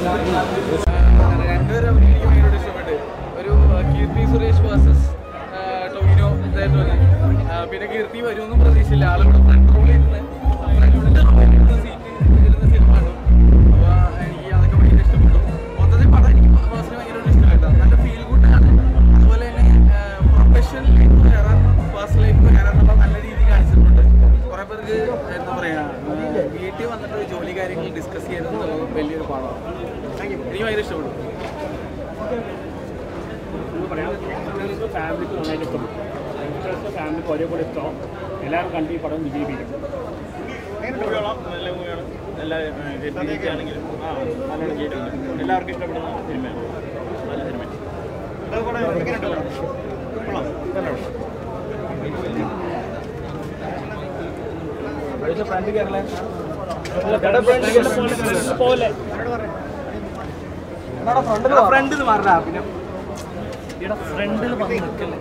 രണ്ടുപേരും അഭിനയിക്കാൻ ഭയങ്കര ഇഷ്ടപ്പെട്ട് ഒരു ആ, കീർത്തി സുരേഷ് വേഴ്സസ് ടൊവിനോ ഇതായിരുന്നു അത്. ആ, പിന്നെ കീർത്തി വരുമെന്നും പ്രതീക്ഷയില്ല ആളുകൾ ഫ്രണ്ട് റോളിൽ ഇരുന്ന് ഫ്രണ്ട് റോളിൽ ഇരുന്ന് സീറ്റ് ഇരുന്ന സിനിമ കണ്ടു അപ്പോൾ എനിക്ക് അതൊക്കെ ഭയങ്കര ഇഷ്ടപ്പെട്ടു മൊത്തത്തിൽ പടം എനിക്ക് പേഴ്സണലി ഭയങ്കര ഇഷ്ടപ്പെട്ടു നല്ല ഫീൽ ഗുഡാണ് അതുപോലെ തന്നെ പ്രൊഫഷണൽ ലൈഫ് കയറാൻ പേഴ്സണൽ ലൈഫ് കയറാനുള്ള നല്ല രീതി കാണിച്ചിട്ടുണ്ട് കുറേ പേർക്ക് എന്താ പറയുക വീട്ടിൽ വന്നിട്ട് ജോലി കാര്യങ്ങൾ ഡിസ്കസ് ചെയ്യുന്നത് വലിയൊരു പാഠമാണ് എനിക്ക് ഭയങ്കര ഇഷ്ടപ്പെട്ടു ഫാമിലിക്ക് നന്നായിട്ട് ഇഷ്ടപ്പെട്ടു യങ്സ്റ്റേഴ്സ് ഫാമിലിക്ക് ഒരേപോലെ ഇഷ്ടം എല്ലാവരും കണ്ട് ഈ പടം വിജയിപ്പിക്കും നല്ല മൂവിയാണ് എല്ലാ ആണെങ്കിലും ആ നല്ലോണം ചെയ്തിട്ടുണ്ട് എല്ലാവർക്കും ഇഷ്ടപ്പെടുന്ന സിനിമയാണ് നല്ല സിനിമ അതുകൂടെ എങ്ങനെയുണ്ട് പടം? കൊള്ളാം നല്ലോണം പോലെ ഫ്രണ്ട് മാറാ പിന്നെ ഫ്രണ്ടിൽ വന്ന് നിൽക്കല്ലേ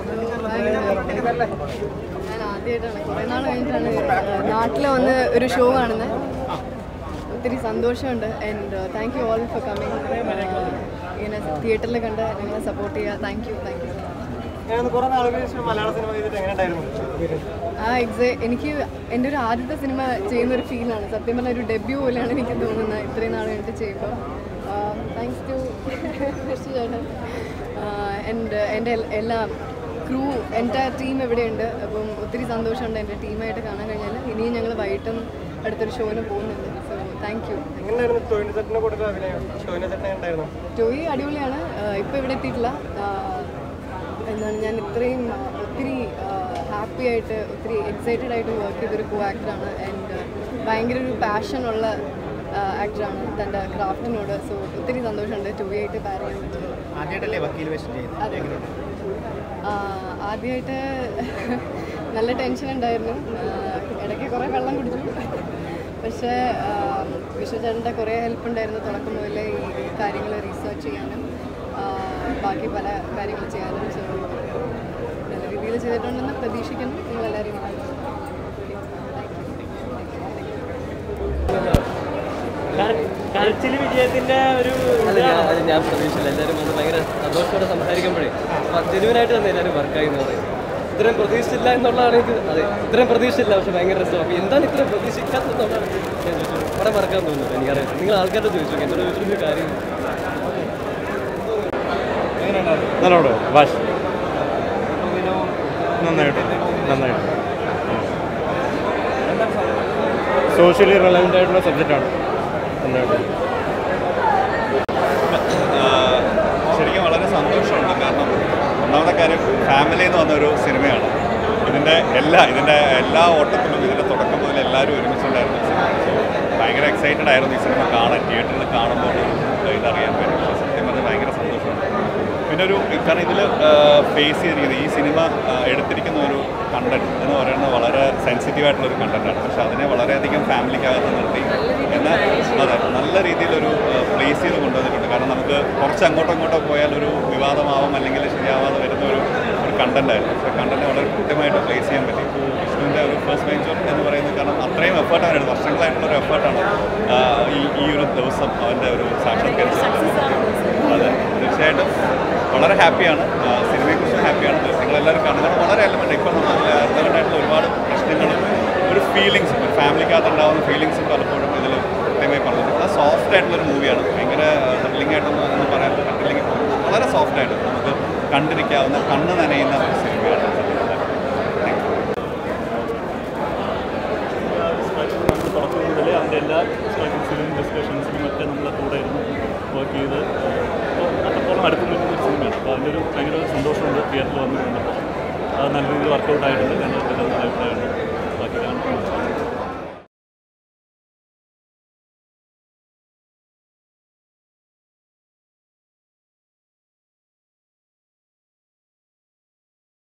ഞാൻ ആദ്യമായിട്ടാണ് കുറേ നാൾ കഴിഞ്ഞിട്ടാണ് നാട്ടിൽ വന്ന് ഒരു ഷോ കാണുന്നത് ഒത്തിരി സന്തോഷമുണ്ട് and thank you all for coming ഇങ്ങനെ തിയേറ്ററിൽ കണ്ട് ഞങ്ങളെ സപ്പോർട്ട് ചെയ്യുക താങ്ക് യു താങ്ക് യു ഞാൻ കുറെ നാളുകൾക്ക് ശേഷം മലയാള സിനിമ ചെയ്തിട്ട് എങ്ങനെ ഉണ്ടായിരുന്നു ആ എക്സാ എനിക്ക് എൻ്റെ ഒരു ആദ്യത്തെ സിനിമ ചെയ്യുന്ന ഒരു ഫീലാണ് സത്യം പറഞ്ഞാൽ ഒരു ഡെബ്യൂ പോലെയാണ് എനിക്ക് തോന്നുന്നത് ഇത്രയും നാൾ കഴിഞ്ഞിട്ട് ചെയ്യുമ്പോൾ താങ്ക്സ് ടു ചേട്ടൻ ആൻഡ് എൻ്റെ എൽ- എല്ലാ ക്രൂ എൻ്റെ ടീം ഇവിടെയുണ്ട് അപ്പം ഒത്തിരി സന്തോഷമുണ്ട് എൻ്റെ ടീമായിട്ട് കാണാൻ കഴിഞ്ഞാൽ ഇനിയും ഞങ്ങൾ വൈകിട്ടും അടുത്തൊരു ഷോന് പോകുന്നുണ്ട് സോ താങ്ക് യു എങ്ങനെയായിരുന്നു ടോയിന് സെറ്റിനെ കൊടുത്ത അഭിനയം ടോയിന് സെറ്റിനെ ഉണ്ടായിരുന്നു ടോയി അടിപൊളിയാണ് ഇപ്പോൾ ഇവിടെ എത്തിയിട്ടില്ല ആഹ് എന്താണ് ഞാൻ ഇത്രയും ആഹ് ഒത്തിരി ഹാപ്പി ആയിട്ട് ഒത്തിരി എക്സൈറ്റഡ് ആയിട്ട് വർക്ക് ചെയ്തൊരു കോ ആക്ടറാണ് ആൻഡ് ഭയങ്കര ഒരു പാഷനുള്ള ആക്ടറാണ് തൻ്റെ ക്രാഫ്റ്റിനോട് സോ ഒത്തിരി സന്തോഷമുണ്ട് ടോയി ആയിട്ട് പാര ചെയ്യാൻ പറ്റുന്നത് ആദ്യമായിട്ടല്ലേ വക്കീൽ വേഷം അതെ ആദ്യമായിട്ട് നല്ല ടെൻഷൻ ഉണ്ടായിരുന്നു ആഹ് ഇടയ്ക്ക് കുറേ വെള്ളം കുടിച്ചു പക്ഷേ വിശ്വചേട്ടൻ്റെ കുറേ ഹെൽപ്പ് ഉണ്ടായിരുന്നു തുടക്കം മുതലേ ഈ ഈ കാര്യങ്ങൾ റീസെർച്ച് ചെയ്യാനും ആഹ് ബാക്കി പല കാര്യങ്ങൾ ചെയ്യാനും സോ നല്ല രീതിയിൽ ചെയ്തിട്ടുണ്ടെന്ന് പ്രതീക്ഷിക്കുന്നു നിങ്ങളെല്ലാവരും കരച്ചിൽ വിജയത്തിന്റെ ഒരു അത് ഞാൻ അത് ഞാൻ പ്രതീക്ഷിച്ചില്ല എല്ലാവരും വന്ന് ഭയങ്കര സന്തോഷത്തോടെ സംസാരിക്കുമ്പോഴേ ജെനുവനായിട്ട് തന്നെ എല്ലാവരും വർക്കായി എന്ന് പറയും ഇത്രയും പ്രതീക്ഷിച്ചില്ല എന്നുള്ളതാണ് എനിക്ക് അതെ ഇത്രയും പ്രതീക്ഷിച്ചില്ല പക്ഷെ ഭയങ്കര രസം അപ്പോൾ എന്താണ് ഇത്രയും പ്രതീക്ഷിക്കാത്തതെന്നുള്ളതാണ് ഞാൻ ചോദിച്ചത് പടം മറക്കാൻ തോന്നുന്നത് എനിക്കറിയാം നിങ്ങൾ ആൾക്കാരുടെ ചോദിച്ചു എന്നോട് ചോദിച്ചൊരു കാര്യം നല്ലോണം വാഷ് നന്നായിട്ട് നന്നായിട്ട് സോഷ്യലി റെലവൻ്റ് ആയിട്ടുള്ള സബ്ജക്റ്റാണ് നന്നായിട്ട് ശരിക്കും വളരെ സന്തോഷമുണ്ട് കാരണം ഒന്നാമത്തെ കാര്യം ഫാമിലി എന്ന് പറഞ്ഞൊരു സിനിമയാണ് ഇതിൻ്റെ എല്ലാ ഇതിൻ്റെ എല്ലാ ഓട്ടത്തിലും ഇതിൻ്റെ തുടക്കം മുതൽ എല്ലാവരും ഒരുമിച്ചുണ്ടായിരുന്നു സോ ഭയങ്കര എക്സൈറ്റഡ് ആയിരുന്നു ഈ സിനിമ കാണാൻ തിയേറ്ററിൽ കാണുമ്പോൾ ഇതറിയാൻ പറ്റും പക്ഷേ സത്യം പറഞ്ഞാൽ ഭയങ്കര സന്തോഷമുണ്ട് പിന്നെ ഒരു കാരണം ഇതിൽ ഫേസ് ചെയ്തിരിക്കുന്നത് ഈ സിനിമ ആ, എടുത്തിരിക്കുന്ന ഒരു കണ്ടന്റ് എന്ന് പറയുന്നത് വളരെ സെൻസിറ്റീവ് ആയിട്ടുള്ള ഒരു കണ്ടന്റാണ് പക്ഷെ അതിനെ വളരെയധികം ഫാമിലിക്കകത്ത് നിർത്തി എന്നാൽ അതെ നല്ല രീതിയിലൊരു പ്ലേസ് ചെയ്ത് കൊണ്ടുവന്നിട്ടുണ്ട് കാരണം നമുക്ക് കുറച്ച് അങ്ങോട്ടോ ഇങ്ങോട്ടോ പോയാൽ ഒരു വിവാദമാവും അല്ലെങ്കിൽ ശരിയാവാതെ വരുന്ന ഒരു ഒരു കണ്ടന്റ് ആയിരുന്നു പക്ഷേ കണ്ടന്റ് വളരെ കൃത്യമായിട്ട് പ്ലേസ് ചെയ്യാൻ പറ്റി ഇപ്പോൾ വിഷ്ണുവിൻ്റെ ഒരു ഫസ്റ്റ് വെഞ്ചർ എന്ന് പറയുന്നത് കാരണം അത്രയും എഫേർട്ട് അവനാണ് വർഷങ്ങളായിട്ടുള്ള ഒരു എഫേർട്ടാണ് ഈ ഈ ഒരു ദിവസം അവൻ്റെ ഒരു സാക്ഷാത്കരിച്ചത് അതെ തീർച്ചയായിട്ടും വളരെ ഹാപ്പിയാണ് ആ, സിനിമയെക്കുറിച്ചും ഹാപ്പിയാണ് നിങ്ങളെല്ലാവരും കാണുന്നത് വളരെ എലമെൻ്റ് ഇപ്പോൾ നമ്മൾ എലമെൻ്റ് ആയിട്ടുള്ള ഒരുപാട് പ്രശ്നങ്ങളും ഒരു ഫീലിങ്സും ഒരു ഫാമിലിക്കകത്ത് ഉണ്ടാകുന്ന ഫീലിങ്സും പലപ്പോഴും ഇതിൽ കൃത്യമായി പറഞ്ഞിട്ടുണ്ട് അത് സോഫ്റ്റ് ആയിട്ടുള്ളൊരു മൂവിയാണ് ഭയങ്കര ത്രില്ലിംഗ് ആയിട്ടൊന്നും എന്ന് പറയാൻ പറ്റില്ലെങ്കിൽ വളരെ സോഫ്റ്റ് ആയിട്ട് നമുക്ക് കണ്ടിരിക്കാവുന്ന കണ്ണ് നനയുന്ന ഒരു സിനിമയാണ് താങ്ക് യു തുടക്കം മുതൽ അതിൻ്റെ എല്ലാ സ്ട്രഗിൾസിലും ഡിസ്കഷൻസിലും ഒക്കെ നമ്മളെ കൂടെ ഇരുന്ന് വർക്ക് ചെയ്ത് അപ്പോൾ അത്രത്തോളം അടുത്ത് നിൽക്കുന്ന ഒരു സിനിമയാണ് അപ്പോൾ അതിൻ്റെ ഒരു ഭയങ്കര സന്തോഷമുണ്ട് തിയേറ്ററിൽ വന്ന് കണ്ടപ്പോൾ അത് നല്ല രീതിയിൽ വർക്കൗട്ട് ആയിട്ടുണ്ട് ഞങ്ങൾ